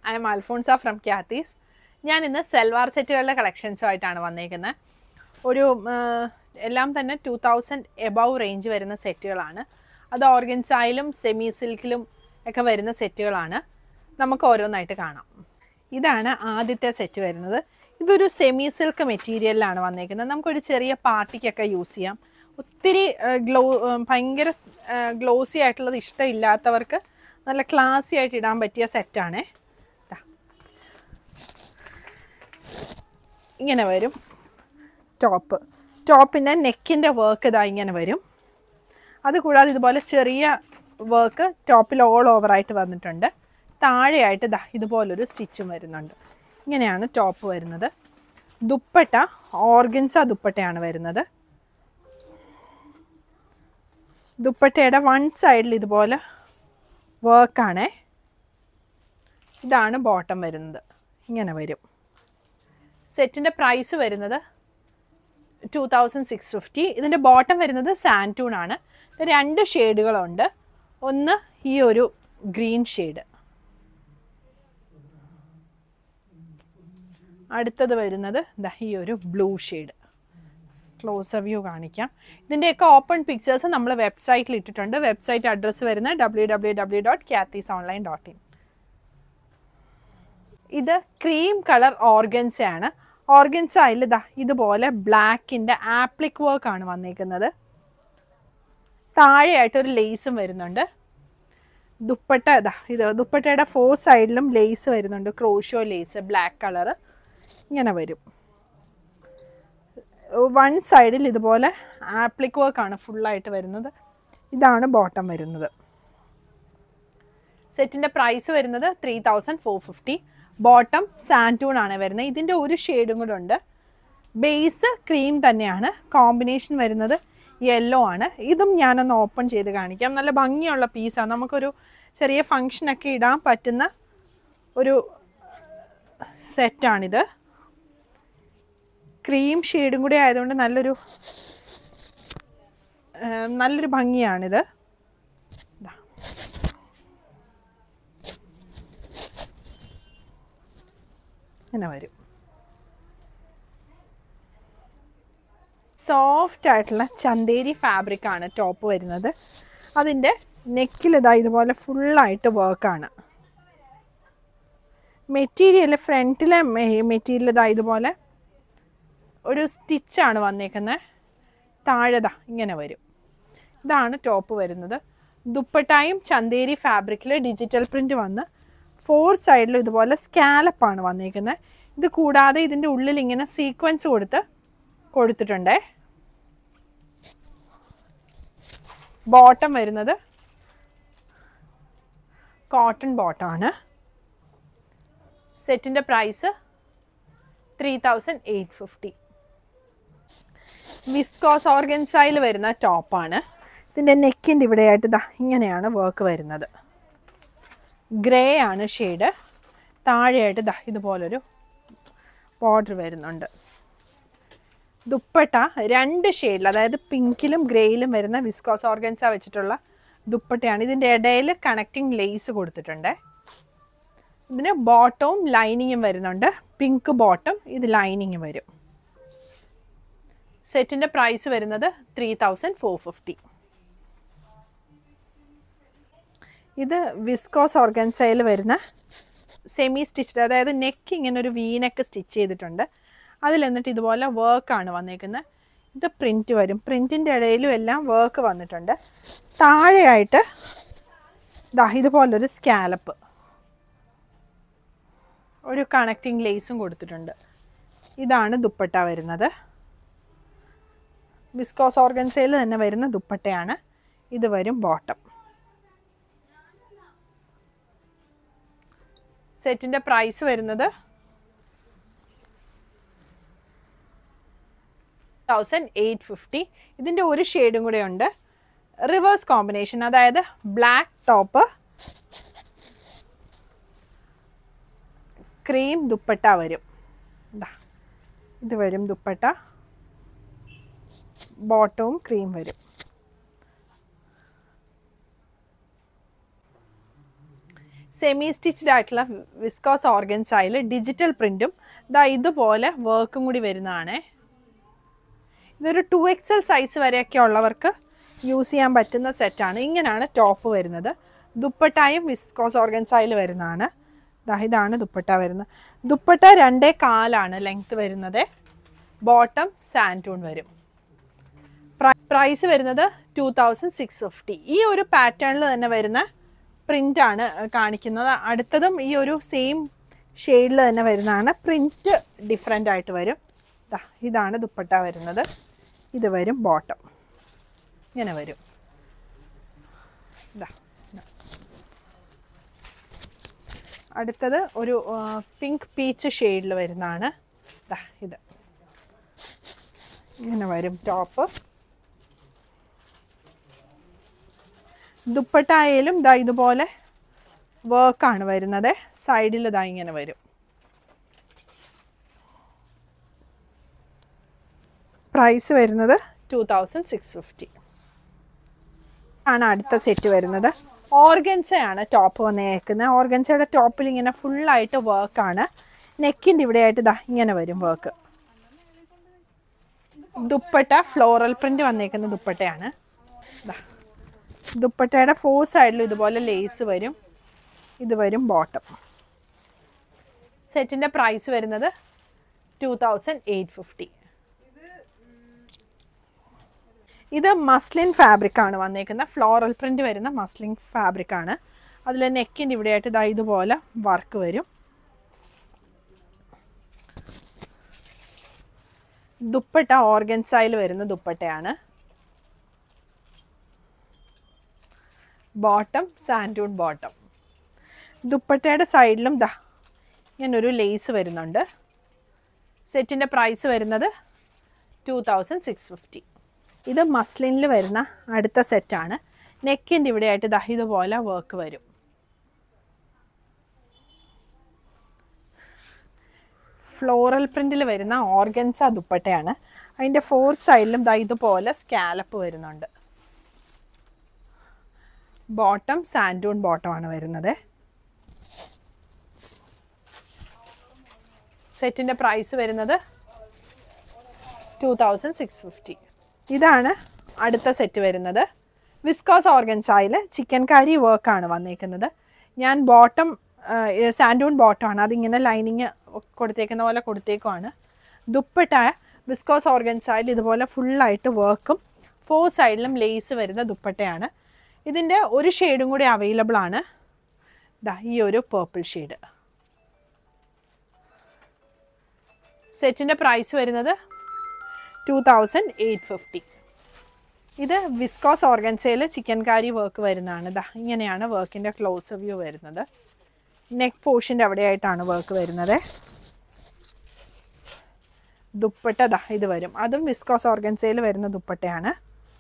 I am Alphonsa from Kathy's ഞാൻ ഇന്ന് സെൽവാർ സെറ്റുകളുടെ കളക്ഷൻസുമായിട്ടാണ് വന്നേക്കുന്നത് ഒരു ആ, എല്ലാം തന്നെ ടു തൗസൻഡ് എബവ് റേഞ്ച് വരുന്ന സെറ്റുകളാണ് അത് ഓർഗൻസായിലും സെമി സിൽക്കിലും ഒക്കെ വരുന്ന സെറ്റുകളാണ് നമുക്ക് ഓരോന്നായിട്ട് കാണാം ഇതാണ് ആദ്യത്തെ സെറ്റ് വരുന്നത് ഇതൊരു സെമി സിൽക്ക് മെറ്റീരിയലിലാണ് വന്നേക്കുന്നത് നമുക്കൊരു ചെറിയ പാർട്ടിക്കൊക്കെ യൂസ് ചെയ്യാം ഒത്തിരി ഗ്ലോ ഭയങ്കര ഗ്ലോസി ആയിട്ടുള്ളത് ഇഷ്ടമില്ലാത്തവർക്ക് നല്ല ക്ലാസി ആയിട്ട് ഇടാൻ പറ്റിയ സെറ്റാണേ ദാ. ഇങ്ങനെ വരും ടോപ്പ് ടോപ്പിൻ്റെ നെക്കിൻ്റെ വർക്ക് ഇതാ ഇങ്ങനെ വരും അതുകൂടാതെ ഇതുപോലെ ചെറിയ വർക്ക് ടോപ്പിൽ ഓൾ ഓവറായിട്ട് വന്നിട്ടുണ്ട് താഴെയായിട്ട് ഇതാ ഇതുപോലൊരു സ്റ്റിച്ചും വരുന്നുണ്ട് ഇങ്ങനെയാണ് ടോപ്പ് വരുന്നത് ദുപ്പട്ട ഓർഗൻസ ദുപ്പട്ടയാണ് വരുന്നത് ദുപ്പട്ടയുടെ വൺ സൈഡിൽ ഇതുപോലെ വർക്കാണേ ഇതാണ് ബോട്ടം വരുന്നത് ഇങ്ങനെ വരും സെറ്റിൻ്റെ പ്രൈസ് വരുന്നത് ടു തൗസൻഡ് സിക്സ് ഫിഫ്റ്റി ഇതിൻ്റെ ബോട്ടം വരുന്നത് സാൻറ്റൂൺ ആണ് ഇത് രണ്ട് ഷെയ്ഡുകളുണ്ട് ഒന്ന് ഈ ഒരു ഗ്രീൻ ഷെയ്ഡ് അടുത്തത് വരുന്നത് ദാ ഈ ഒരു ബ്ലൂ ഷെയ്ഡ് ക്ലോസർ വ്യൂ കാണിക്കാം ഇതിൻ്റെയൊക്കെ ഓപ്പൺ പിക്ചേഴ്സ് നമ്മൾ വെബ്സൈറ്റിൽ ഇട്ടിട്ടുണ്ട് വെബ്സൈറ്റ് അഡ്രസ്സ് വരുന്നത് W W W dot Kathy's online dot in ഇത് ക്രീം കളർ ഓർഗൻസ ആണ് ഓർഗൻസയിൽ ഇതാ ഇതുപോലെ ബ്ലാക്കിൻ്റെ ആപ്ലിക് വർക്ക് ആണ് വന്നേക്കുന്നത് താഴെയായിട്ട് ഒരു ലേസും വരുന്നുണ്ട് ദുപ്പട്ട ഇതാ ഇത് ദുപ്പട്ടയുടെ ഫോർ സൈഡിലും ലേസ് വരുന്നുണ്ട് ക്രോഷോ ലേസ് ബ്ലാക്ക് കളർ ഇങ്ങനെ വരും വൺ സൈഡിൽ ഇതുപോലെ ആപ്ലിക് വർക്കാണ് ഫുള്ളായിട്ട് വരുന്നത് ഇതാണ് ബോട്ടം വരുന്നത് സെറ്റിൻ്റെ പ്രൈസ് വരുന്നത് three thousand four fifty bottom santoon ആണ് വരുന്നത് ഇതിൻ്റെ ഒരു ഷെയ്ഡും കൂടെ ഉണ്ട് ബേസ് ക്രീം തന്നെയാണ് കോമ്പിനേഷൻ വരുന്നത് യെല്ലോ ആണ് ഇതും ഞാനൊന്ന് ഓപ്പൺ ചെയ്ത് കാണിക്കാം നല്ല ഭംഗിയുള്ള പീസാണ് നമുക്കൊരു ചെറിയ ഫങ്ഷനൊക്കെ ഇടാൻ പറ്റുന്ന ഒരു സെറ്റാണിത് ക്രീം ഷെയ്ഡും കൂടി ആയതുകൊണ്ട് നല്ലൊരു ആ, നല്ലൊരു ഭംഗിയാണിത് ദാ. ഇങ്ങനെ വരും സോഫ്റ്റ് ആയിട്ടുള്ള ചന്തേരി ഫാബ്രിക് ആണ് ടോപ്പ് വരുന്നത് അതിൻ്റെ നെക്കിൽ ഇതാ ഇതുപോലെ ഫുള്ളായിട്ട് വർക്കാണ് മെറ്റീരിയൽ ഫ്രണ്ടിലെ മെറ്റീരിയൽ ഇതാ ഇതുപോലെ ഒരു സ്റ്റിച്ചാണ് വന്നേക്കുന്നത് താഴെതാ ഇങ്ങനെ വരും ഇതാണ് ടോപ്പ് വരുന്നത് ദുപ്പട്ടായും ചന്തേരി ഫാബ്രിക്കിൽ ഡിജിറ്റൽ പ്രിൻ്റ് വന്ന് ഫോർ സൈഡിലും ഇതുപോലെ സ്കാലപ്പാണ് വന്നേക്കുന്നത് ഇത് കൂടാതെ ഇതിൻ്റെ ഉള്ളിൽ ഇങ്ങനെ സീക്വൻസ് കൊടുത്ത് കൊടുത്തിട്ടുണ്ടേ ബോട്ടം വരുന്നത് കോട്ടൺ ബോട്ടമാണ് സെറ്റിൻ്റെ price three thousand eight fifty viscose ഓർഗൻസൈൽ വരുന്ന ടോപ്പാണ് ഇതിൻ്റെ നെക്കിൻ്റെ ഇവിടെയായിട്ട് ദാ ഇങ്ങനെയാണ് വർക്ക് വരുന്നത് ഗ്രേ ആണ് ഷെയ്ഡ് താഴെയായിട്ട് ദാ ഇതുപോലൊരു ബോർഡർ വരുന്നുണ്ട് ദുപ്പട്ട രണ്ട് ഷെയ്ഡിൽ അതായത് പിങ്കിലും ഗ്രേയിലും വരുന്ന വിസ്കോസ് ഓർഗൻസ വെച്ചിട്ടുള്ള ദുപ്പട്ടയാണ് ഇതിൻ്റെ ഇടയിൽ കണക്റ്റിംഗ് ലേസ് കൊടുത്തിട്ടുണ്ട് ഇതിന് ബോട്ടവും ലൈനിങ്ങും വരുന്നുണ്ട് പിങ്ക് ബോട്ടം ഇത് ലൈനിങ് വരും സെറ്റിൻ്റെ പ്രൈസ് വരുന്നത് ത്രീ തൗസൻഡ് ഫോർ ഫിഫ്റ്റി ഇത് വിസ്കോസ് ഓർഗൻസയിൽ വരുന്ന സെമി സ്റ്റിച്ച്ഡ് അതായത് നെക്ക് ഇങ്ങനെ ഒരു വീനക്ക് സ്റ്റിച്ച് ചെയ്തിട്ടുണ്ട് അതിൽ എന്നിട്ട് ഇതുപോലെ വർക്കാണ് വന്നേക്കുന്നത് ഇത് പ്രിൻറ്റ് വരും പ്രിൻറ്റിൻ്റെ ഇടയിലും എല്ലാം വർക്ക് വന്നിട്ടുണ്ട് താഴെയായിട്ട് ദാ ഇതുപോലൊരു സ്കാലപ്പ് ഒരു കണക്റ്റിംഗ് ലേസും കൊടുത്തിട്ടുണ്ട് ഇതാണ് ദുപ്പട്ട വരുന്നത് വിസ്കോസ് ഓർഗൻസയിൽ തന്നെ വരുന്ന ദുപ്പട്ടയാണ് ഇത് വരും ബോട്ടം സെറ്റിൻ്റെ പ്രൈസ് വരുന്നത് തൗസൻഡ് എയ്റ്റ് ഫിഫ്റ്റി ഇതിൻ്റെ ഒരു ഷെയ്ഡും കൂടെ ഉണ്ട് റിവേഴ്സ് കോമ്പിനേഷൻ അതായത് ബ്ലാക്ക് ടോപ്പ് ക്രീം ദുപ്പട്ട വരും ദാ ഇത് വരും ദുപ്പട്ട ബോട്ടവും ക്രീം വരും സെമി സ്റ്റിച്ച്ഡ് ആയിട്ടുള്ള വിസ്കോസ് ഓർഗൻസായിൽ ഡിജിറ്റൽ പ്രിൻറ്റും ദാ ഇതുപോലെ വർക്കും കൂടി വരുന്നതാണേ ഇതൊരു ടു എക്സൽ സൈസ് വരെയൊക്കെ ഉള്ളവർക്ക് യൂസ് ചെയ്യാൻ പറ്റുന്ന സെറ്റാണ് ഇങ്ങനെയാണ് ടോപ്പ് വരുന്നത് ദുപ്പട്ടായും വിസ്കോസ് ഓർഗൻസായിൽ വരുന്നതാണ് ദാ ഇതാണ് ദുപ്പട്ട വരുന്നത് ദുപ്പട്ട രണ്ടേ കാലാണ് ലെങ്ത് വരുന്നത് ബോട്ടം സാൻറ്റൂൺ വരും പ്രൈസ് വരുന്നത് ടു തൗസൻഡ് സിക്സ് ഫിഫ്റ്റി ഈ ഒരു പാറ്റേണിൽ തന്നെ വരുന്ന പ്രിൻ്റ് ആണ് കാണിക്കുന്നത് അടുത്തതും ഈ ഒരു സെയിം ഷെയ്ഡിൽ തന്നെ വരുന്നതാണ് പ്രിൻറ്റ് ഡിഫറെൻ്റ് ആയിട്ട് വരും ദാ ഇതാണ് ദുപ്പട്ട വരുന്നത് ഇത് വരും ബോട്ടം ഇങ്ങനെ വരും ഇതാ ഇതാ. അടുത്തത് ഒരു പിങ്ക് പീച്ച് ഷെയ്ഡിൽ വരുന്നതാണ് ദാ ഇത് ഇങ്ങനെ വരും ടോപ്പ് ദുപ്പട്ടായാലും ദാ ഇതുപോലെ വർക്കാണ് വരുന്നത് സൈഡിൽ ദാ ഇങ്ങനെ വരും പ്രൈസ് വരുന്നത് ടു തൗസൻഡ് സിക്സ് ഫിഫ്റ്റി ആണ് അടുത്ത സെറ്റ് വരുന്നത് ഓർഗൻസയാണ് ടോപ്പ് വന്നേക്കുന്നത് ഓർഗൻസയുടെ ടോപ്പിൽ ഇങ്ങനെ ഫുള്ളായിട്ട് വർക്കാണ് നെക്കിൻ്റെ ഇവിടെയായിട്ട് ദാ ഇങ്ങനെ വരും വർക്ക് ദുപ്പട്ട ഫ്ലോറൽ പ്രിന്റ് വന്നേക്കുന്ന ദുപ്പട്ടയാണ് ദാ. ദുപ്പട്ടയുടെ ഫോർ സൈഡിലും ഇതുപോലെ ലേസ് വരും ഇത് വരും ബോട്ടം സെറ്റിൻ്റെ പ്രൈസ് വരുന്നത് ടു തൗസൻഡ് എയ്റ്റ് ഫിഫ്റ്റി ഇത് മസ്ലിൻ ഫാബ്രിക് ആണ് വന്നേക്കുന്നത് ഫ്ലോറൽ പ്രിന്റ് വരുന്ന മസ്ലിൻ ഫാബ്രിക് ആണ് അതിൽ നെക്കിൻ്റെ ഇവിടെയായിട്ട് ഇതാ ഇതുപോലെ വർക്ക് വരും ദുപ്പട്ട ഓർഗൻസൈൽ വരുന്ന ദുപ്പട്ടയാണ് ബോട്ടം സാൻഡൂൺ ബോട്ടം ദുപ്പട്ടയുടെ സൈഡിലും ദാ ഇങ്ങനൊരു ലേസ് വരുന്നുണ്ട് സെറ്റിൻ്റെ പ്രൈസ് വരുന്നത് ടു തൗസൻഡ് സിക്സ് ഫിഫ്റ്റി ഇത് മസ്ലിനിൽ വരുന്ന അടുത്ത സെറ്റാണ് നെക്കിൻ്റെ ഇവിടെയായിട്ട് ദാ ഇതുപോലെ വർക്ക് വരും ഫ്ലോറൽ പ്രിൻറ്റിൽ വരുന്ന ഓർഗൻസ ദുപ്പട്ടയാണ് അതിൻ്റെ ഫോർ സൈഡിലും ദാ ഇതുപോലെ സ്കാലപ്പ് വരുന്നുണ്ട് ബോട്ടം സാൻഡൂൺ ബോട്ടമാണ് വരുന്നത് സെറ്റിൻ്റെ പ്രൈസ് വരുന്നത് ടു തൗസൻഡ് സിക്സ് ഫിഫ്റ്റി ഇതാണ് അടുത്ത സെറ്റ് വരുന്നത് വിസ്കോസ് ഓർഗൻസായിൽ ചിക്കൻ കാരി വർക്കാണ് വന്നേക്കുന്നത് ഞാൻ ബോട്ടം സാൻഡൂൺ ബോട്ടമാണ് അതിങ്ങനെ ലൈനിങ് കൊടുത്തേക്കുന്ന പോലെ കൊടുത്തേക്കുവാണ് ദുപ്പട്ട വിസ്കോസ് ഓർഗൻസായിൽ ഇതുപോലെ ഫുള്ളായിട്ട് വർക്കും ഫോർ സൈഡിലും ലേസ് വരുന്ന ദുപ്പട്ടയാണ് ഇതിൻ്റെ ഒരു ഷെയ്ഡും കൂടി അവൈലബിൾ ആണ് ദാ ഈ ഒരു പേർപ്പിൾ ഷെയ്ഡ് സെറ്റിൻ്റെ പ്രൈസ് വരുന്നത് ടു തൗസൻഡ് എയ്റ്റ് ഫിഫ്റ്റി ഇത് വിസ്കോസ് ഓർഗൻസയിൽ ചിക്കൻ കാരി വർക്ക് വരുന്നതാണ് ദാ ഇങ്ങനെയാണ് വർക്കിൻ്റെ ക്ലോസ് വ്യൂ വരുന്നത് നെക്ക് പോർഷൻ്റെ അവിടെയായിട്ടാണ് വർക്ക് വരുന്നത് ദുപ്പട്ട ദാ ഇത് വരും അതും വിസ്കോസ് ഓർഗൻസയിൽ വരുന്ന ദുപ്പട്ടയാണ്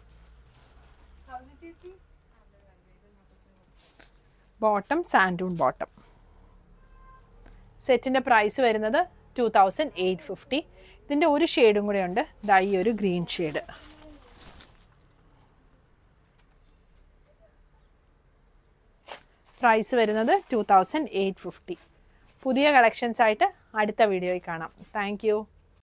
ബോട്ടം സാൻഡൂൺ ബോട്ടം സെറ്റിൻ്റെ പ്രൈസ് വരുന്നത് ടു തൗസൻഡ് എയ്റ്റ് ഫിഫ്റ്റി ഇതിൻ്റെ ഒരു ഷെയ്ഡും കൂടെ ഉണ്ട് ദാ ഈ ഒരു ഗ്രീൻ ഷെയ്ഡ് പ്രൈസ് വരുന്നത് ടു തൗസൻഡ് എയ്റ്റ് ഫിഫ്റ്റി പുതിയ കളക്ഷൻസ് ആയിട്ട് അടുത്ത വീഡിയോയിൽ കാണാം താങ്ക്